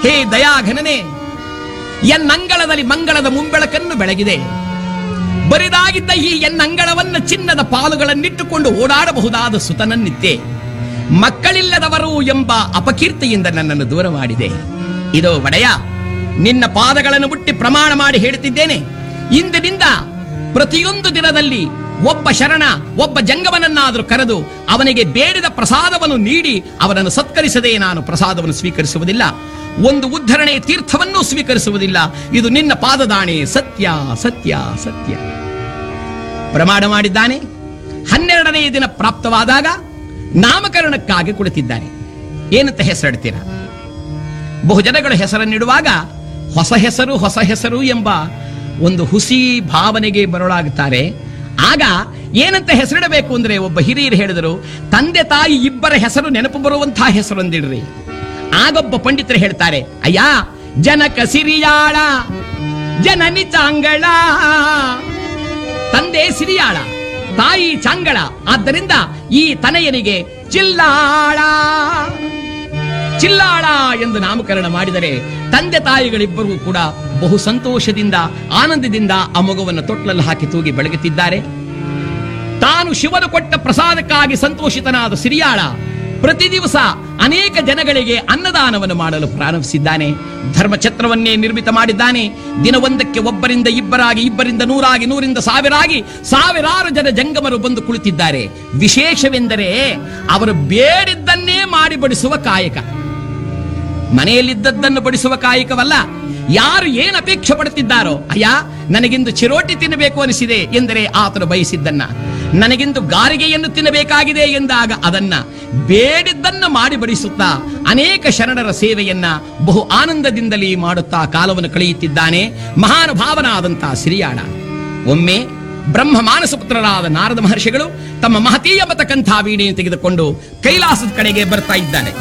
ಹೇ ದಯಾಘನನೇ ಎನ್ನಂಗಳದಲ್ಲಿ ಮಂಗಳದ ಮುಂಬೆಳಕನ್ನು ಬೆಳಗಿದೆ ಬರಿದಾಗಿದ್ದ ಈ ಎನ್ನಂಗಳವನ್ನ ಚಿನ್ನದ ಪಾಲುಗಳನ್ನಿಟ್ಟುಕೊಂಡು ಓಡಾಡಬಹುದಾದ ಸುತನನ್ನಿದ್ದೆ ಮಕ್ಕಳಿಲ್ಲದವರು ಎಂಬ ಅಪಕೀರ್ತಿಯಿಂದ ನನ್ನನ್ನು ದೂರ ಮಾಡಿದೆ ಇದೋ ಒಡೆಯ ನಿನ್ನ ಪಾದಗಳನ್ನು ಮುಟ್ಟಿ ಪ್ರಮಾಣ ಮಾಡಿ ಹೇಳುತ್ತಿದ್ದೇನೆ ಇಂದಿನಿಂದ ಪ್ರತಿಯೊಂದು ದಿನದಲ್ಲಿ ಒಬ್ಬ ಶರಣ ಒಬ್ಬ ಜಂಗಮನನ್ನಾದರೂ ಕರೆದು ಅವನಿಗೆ ಬೇಡಿದ ಪ್ರಸಾದವನ್ನು ನೀಡಿ ಅವನನ್ನು ಸತ್ಕರಿಸದೆ ನಾನು ಪ್ರಸಾದವನ್ನು ಸ್ವೀಕರಿಸುವುದಿಲ್ಲ ಒಂದು ಉದ್ಧರಣೆ ತೀರ್ಥವನ್ನೂ ಸ್ವೀಕರಿಸುವುದಿಲ್ಲ ಇದು ನಿನ್ನ ಪಾದದಾಣೆ ಸತ್ಯ ಸತ್ಯ ಸತ್ಯ ಪ್ರಮಾಣ ಮಾಡಿದ್ದಾನೆ ಹನ್ನೆರಡನೆಯ ದಿನ ಪ್ರಾಪ್ತವಾದಾಗ ನಾಮಕರಣಕ್ಕಾಗಿ ಕುಳಿತಿದ್ದಾನೆ ಏನಂತ ಹೆಸರಿಡ್ತೀರಾ ಬಹುಜನಗಳು ಹೆಸರನ್ನಿಡುವಾಗ ಹೊಸ ಹೆಸರು ಹೊಸ ಹೆಸರು ಎಂಬ ಒಂದು ಹುಸಿ ಭಾವನೆಗೆ ಬರಲಾಗುತ್ತಾರೆ ಆಗ ಏನಂತ ಹೆಸರಿಡಬೇಕು ಅಂದ್ರೆ ಒಬ್ಬ ಹಿರಿಯರು ಹೇಳಿದರು ತಂದೆ ತಾಯಿ ಇಬ್ಬರ ಹೆಸರು ನೆನಪು ಬರುವಂತಹ ಹೆಸರೊಂದಿಡ್ರಿ ಆಗೊಬ್ಬ ಪಂಡಿತರು ಹೇಳ್ತಾರೆ ಅಯ್ಯ ಜನಕ ಸಿರಿಯಾಳ ಜನನಿ ಚಾಂಗಳ ತಂದೆ ಸಿರಿಯಾಳ ತಾಯಿ ಚಾಂಗಳ ಆದ್ದರಿಂದ ಈ ತನಯನಿಗೆ ಚಿಲ್ಲಾಳ ಚಿಲ್ಲಾಳ ಎಂದು ನಾಮಕರಣ ಮಾಡಿದರೆ ತಂದೆ ತಾಯಿಗಳಿಬ್ಬರೂ ಕೂಡ ಬಹು ಸಂತೋಷದಿಂದ ಆನಂದದಿಂದ ಆ ಮಗುವನ್ನು ತೊಟ್ಲಲ್ಲಿ ಹಾಕಿ ತೂಗಿ ಬೆಳಗುತ್ತಿದ್ದಾರೆ ತಾನು ಶಿವನು ಕೊಟ್ಟ ಪ್ರಸಾದಕ್ಕಾಗಿ ಸಂತೋಷಿತನಾದ ಸಿರಿಯಾಳ ಪ್ರತಿ ದಿವಸ ಅನೇಕ ಜನಗಳಿಗೆ ಅನ್ನದಾನವನ್ನು ಮಾಡಲು ಪ್ರಾರಂಭಿಸಿದ್ದಾನೆ ಧರ್ಮಛತ್ರವನ್ನೇ ನಿರ್ಮಿತ ಮಾಡಿದ್ದಾನೆ ದಿನವೊಂದಕ್ಕೆ ಒಬ್ಬರಿಂದ ಇಬ್ಬರಾಗಿ ಇಬ್ಬರಿಂದ ನೂರಾಗಿ ನೂರಿಂದ ಸಾವಿರಾಗಿ ಸಾವಿರಾರು ಜನ ಜಂಗಮರು ಬಂದು ಕುಳಿತಿದ್ದಾರೆ ವಿಶೇಷವೆಂದರೆ ಅವರು ಬೇಡಿದ್ದನ್ನೇ ಮಾಡಿ ಬಡಿಸುವ ಕಾಯಕ ಮನೆಯಲ್ಲಿದ್ದದ್ದನ್ನು ಬಡಿಸುವ ಕಾಯಕವಲ್ಲ ಯಾರು ಏನು ಅಪೇಕ್ಷೆ ಪಡುತ್ತಿದ್ದಾರೋ ಅಯ್ಯ ನನಗಿಂದು ಚಿರೋಟಿ ತಿನ್ನಬೇಕು ಅನಿಸಿದೆ ಎಂದರೆ ಆತನು ಬಯಸಿದ್ದನ್ನ ನನಗಿಂದು ಗಾರಿಗೆಯನ್ನು ತಿನ್ನಬೇಕಾಗಿದೆ ಎಂದಾಗ ಅದನ್ನ ಬೇಡಿದ್ದನ್ನ ಮಾಡಿ ಬಡಿಸುತ್ತಾ ಅನೇಕ ಶರಣರ ಸೇವೆಯನ್ನ ಬಹು ಆನಂದದಿಂದಲೇ ಮಾಡುತ್ತಾ ಕಾಲವನ್ನು ಕಳೆಯುತ್ತಿದ್ದಾನೆ ಮಹಾನುಭಾವನಾದಂತಹ ಸಿರಿಯಾಳ ಒಮ್ಮೆ ಬ್ರಹ್ಮ ಮಾನಸ ಪುತ್ರರಾದ ನಾರದ ಮಹರ್ಷಿಗಳು ತಮ್ಮ ಮಹತೀಯ ಮತಕಂಥ ವೀಣೆಯನ್ನು ತೆಗೆದುಕೊಂಡು ಕೈಲಾಸದ ಕಡೆಗೆ ಬರ್ತಾ ಇದ್ದಾರೆ